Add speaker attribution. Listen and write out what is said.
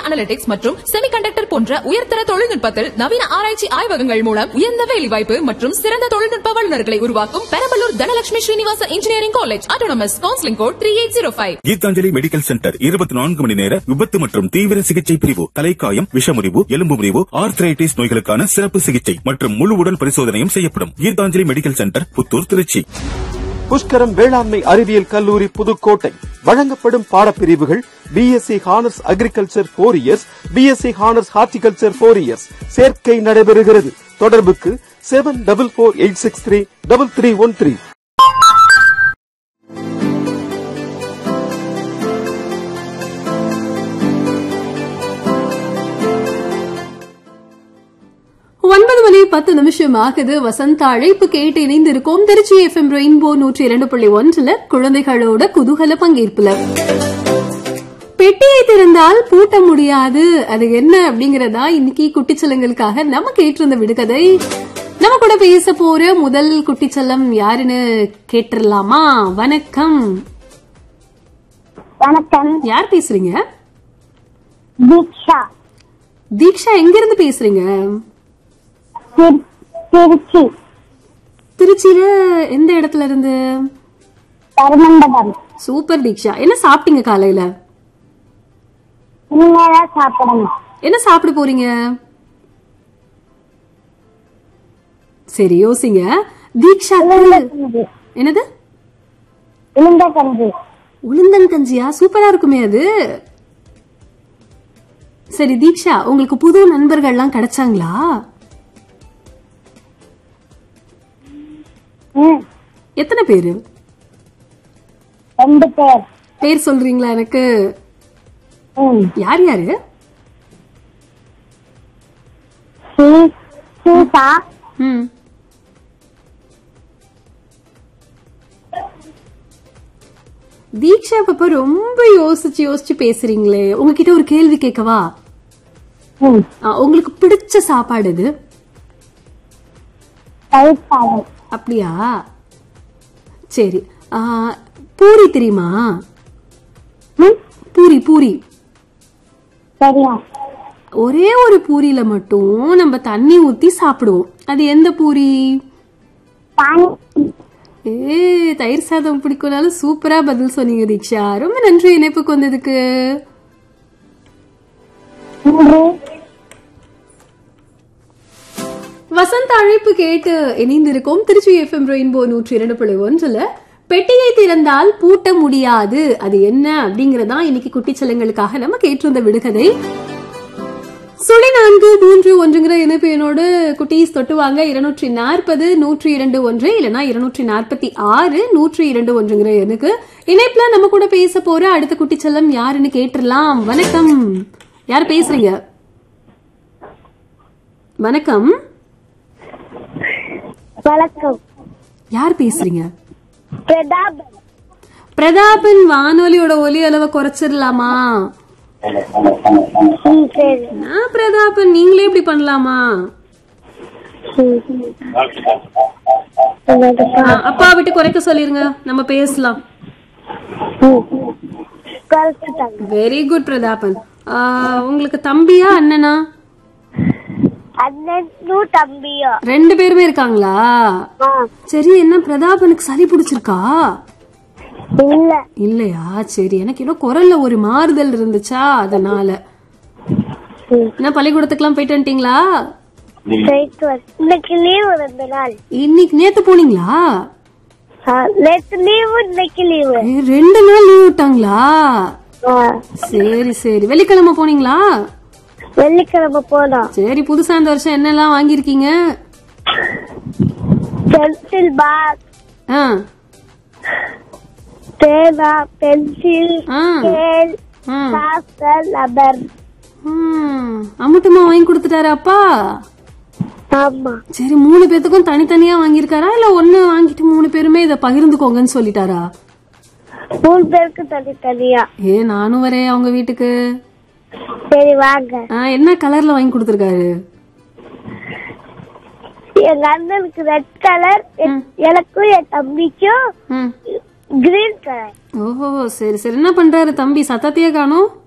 Speaker 1: Analytics மற்றும் semiconductor போன்ற உயர்தர தொழில்நுட்பத்தில் நவீன ஆராய்ச்சி ஆய்வகங்கள் மூலம் உயர்ந்த வேலைவாய்ப்பு மற்றும் சிறந்த தொழில்நுட்ப வல்லுநர்களை உருவாக்கும் Perambalur Dhanalakshmi Srinivasa engineering college autonomous counselling code three eight zero five
Speaker 2: Geethanjali medical centre இருபத்தி நான்கு மணி நேர விபத்து மற்றும் தீவிர சிகிச்சை பிரிவு தலைக்காயம் விஷமுறிவு எலும்பு முறிவு ஆர்த்ரைட்டிஸ் நோய்களுக்கான சிறப்பு சிகிச்சை மற்றும் முழு உடல் பரிசோதனையும் செய்யப்படும் கீதாஞ்சலி மெடிக்கல் சென்டர் புத்தூர் திருச்சி
Speaker 3: புஷ்கரம் வேளாண்மை அறிவியல் கல்லூரி புதுக்கோட்டை வழங்கப்படும் பாடப்பிரிவுகள் BSc honours agriculture four years BSc honours horticulture four years சேர்க்கை நடைபெறுகிறது தொடர்புக்கு seven double four eight six three double three one three
Speaker 4: ஒன்பது மணி பத்து நிமிஷம் ஆகுது வசந்த அழைப்பு கேட்டு இணைந்திருக்கோம் திருச்சி எஃப்எம் ரெயின்போ நூற்றி இரண்டு புள்ளி ஒன்றுல குழந்தைகளோட குதூகல பங்கேற்புல பெட்டியை திறந்தால் பூட்ட முடியாது அது என்ன அப்படிங்கறதா இன்னைக்கு குட்டிச்சலங்களுக்காக நம்ம கேட்டிருந்த விடுகதை நம்ம கூட பேச போற முதல் குட்டிச்சலம் யாருன்னு கேட்டுடலாமா வணக்கம்
Speaker 5: வணக்கம்
Speaker 4: யார் பேசுறீங்க
Speaker 5: தீக்ஷா
Speaker 4: தீக்ஷா எங்க இருந்து பேசுறீங்க
Speaker 5: திரு- திருச்சி
Speaker 4: திருச்சியில எந்த இடத்துல இருந்து
Speaker 5: தருமண்டபம்
Speaker 4: சூப்பர் தீக்ஷா என்ன சாப்பிட்டீங்க காலையில
Speaker 5: இனிமேதான் சாப்பிடணும்
Speaker 4: என்ன சாப்பிட போறீங்க சரி யோசிங்க தீக்ஷா
Speaker 5: கஞ்சி
Speaker 4: என்னது
Speaker 5: உளுந்த கஞ்சி
Speaker 4: உளுந்தன் கஞ்சியா சூப்பரா இருக்குமே அது சரி தீக்ஷா உங்களுக்கு புது நண்பர்கள்லாம் கிடைச்சாங்களா
Speaker 5: ம்
Speaker 4: எத்தனை பேரு
Speaker 5: ரெண்டு பேர்
Speaker 4: பேர் சொல்றீங்களா எனக்கு
Speaker 5: ம்
Speaker 4: யார் யாரு
Speaker 5: சீ சீதா
Speaker 4: ம் தீக்ஷா பாப்பா ரொம்ப யோசிச்சு யோசிச்சு பேசுறீங்களே உங்ககிட்ட ஒரு கேள்வி கேட்கவா
Speaker 5: ம்
Speaker 4: ஆ, உங்களுக்கு பிடிச்ச சாப்பாடு இது
Speaker 5: தயிர் சாதம்
Speaker 4: அப்படியா சரி ஆ, பூரி தெரியுமா
Speaker 5: ம்
Speaker 4: பூரி பூரி
Speaker 5: தெரியும்
Speaker 4: ஒரே ஒரு பூரியில மட்டும் நம்ம தண்ணி ஊத்தி சாப்பிடுவோம் அது எந்த பூரி
Speaker 5: பானி
Speaker 4: ஏ தயிர் சாதம் பிடிக்கும்னாலும் சூப்பரா பதில் சொன்னீங்க தீக்ஷா ரொம்ப நன்றி இணைப்புக்கு வந்ததுக்கு
Speaker 5: நன்றி
Speaker 4: வசந்த அழைப்பு கேட்டு இணைந்திருக்கோம் திருச்சி எஃப்எம் ரெயின்போ நூற்றி இரண்டு புள்ளி ஒன்றுல பெட்டியை திறந்தால் பூட்ட முடியாது அது என்ன அப்படிங்கறதா இன்னைக்கு குட்டிச்சலங்களுக்காக நம்ம கேட்டிருந்த விடுகதை சுழி நான்கு மூன்று ஒன்றுங்கிற இணைப்பு என்னோடு குட்டீஸ் தொட்டுவாங்க இருநூற்றி நாற்பது நூற்றி இரண்டு ஒன்று இல்லனா இருநூற்றி நாற்பத்தி ஆறு நூற்றி இரண்டு ஒன்றுங்கிற எனக்கு இணைப்புல நம்ம கூட பேச போற அடுத்த குட்டிச்சலம் யாருன்னு கேட்டுறலாம் வணக்கம் யார் பேசுறீங்க வணக்கம்
Speaker 5: வணக்கம்
Speaker 4: யார் பேசுறீங்க
Speaker 5: பிரதாபன்
Speaker 4: பிரதாபன் வானொலியோட ஒலி அளவை குறைச்சிடலாமா
Speaker 5: ம் சரி
Speaker 4: நான் பிரதாபன் நீங்களே இப்படி பண்ணலாமா ஆ, அப்பா விட்டு குறைக்க சொல்லிருங்க நம்ம பேசலாம்
Speaker 5: குறைச்சிட்டாங்க
Speaker 4: வெரி குட் பிரதாபன் ஆ, உங்களுக்கு தம்பியா அண்ணனா
Speaker 5: அண்ணனும் தம்பியும்
Speaker 4: ரெண்டு பேருமே இருக்காங்களா
Speaker 5: ஆ
Speaker 4: சரி என்ன பிரதாபனுக்கு சளி பிடிச்சிருக்கா
Speaker 5: இல்ல
Speaker 4: இல்லையா சரி எனக்கு ஏதோ குரல்ல ஒரு மாறுதல் இருந்துச்சா அதனால என்ன பள்ளிக்கூடத்துக்குலாம் போயிட்டு வந்துட்டீங்களா
Speaker 5: போயிட்டு வர இன்னைக்கு லீவு ரெண்டு நாள்
Speaker 4: இன்னைக்கு நேத்து போனீங்களா
Speaker 5: ஆ, நேத்து லீவு இன்னைக்கு லீவு
Speaker 4: ஏ, ரெண்டு நாள் லீவ் விட்டாங்களா
Speaker 5: ஆ,
Speaker 4: சரி சரி வெள்ளிக்கிழமை போனீங்களா
Speaker 5: வெள்ளிக்கிழமை போனோம்
Speaker 4: சரி புதுசா இந்த வருஷம் என்னெல்லாம் வாங்கியிருக்கீங்க
Speaker 5: பென்சில் பாக்ஸ்
Speaker 4: ஆ
Speaker 5: பேனா பென்சில்
Speaker 4: ஆ
Speaker 5: ஸ்கேல்
Speaker 4: ஆ.
Speaker 5: சாஸ்டர் லப்பர்
Speaker 4: ம், அம்முட்டுமா வாங்கி கொடுத்துட்டாரு அப்பா
Speaker 5: ஆமா
Speaker 4: சரி மூணு பேத்துக்கும் தனித்தனியா வாங்கியிருக்காரா இல்ல ஒண்ணு வாங்கிட்டு மூணு பேருமே இத பகிர்ந்துக்கோங்கன்னு சொல்லிட்டாரா
Speaker 5: மூணு பேருக்கு தனித்தனியா
Speaker 4: ஏ நானும் வரேன் அவங்க வீட்டுக்கு
Speaker 5: சரி வாங்க
Speaker 4: ஆ, என்ன கலர்ல வாங்கி கொடுத்துருக்காரு
Speaker 5: எங்க அண்ணனுக்கு ரெட் கலர் எனக்கும் என் தம்பிக்கும்
Speaker 4: ம்.
Speaker 5: கிரீன் கலர்
Speaker 4: ஓஹோ சரி சரி என்ன பண்றாரு தம்பி சத்தத்தையே காணும்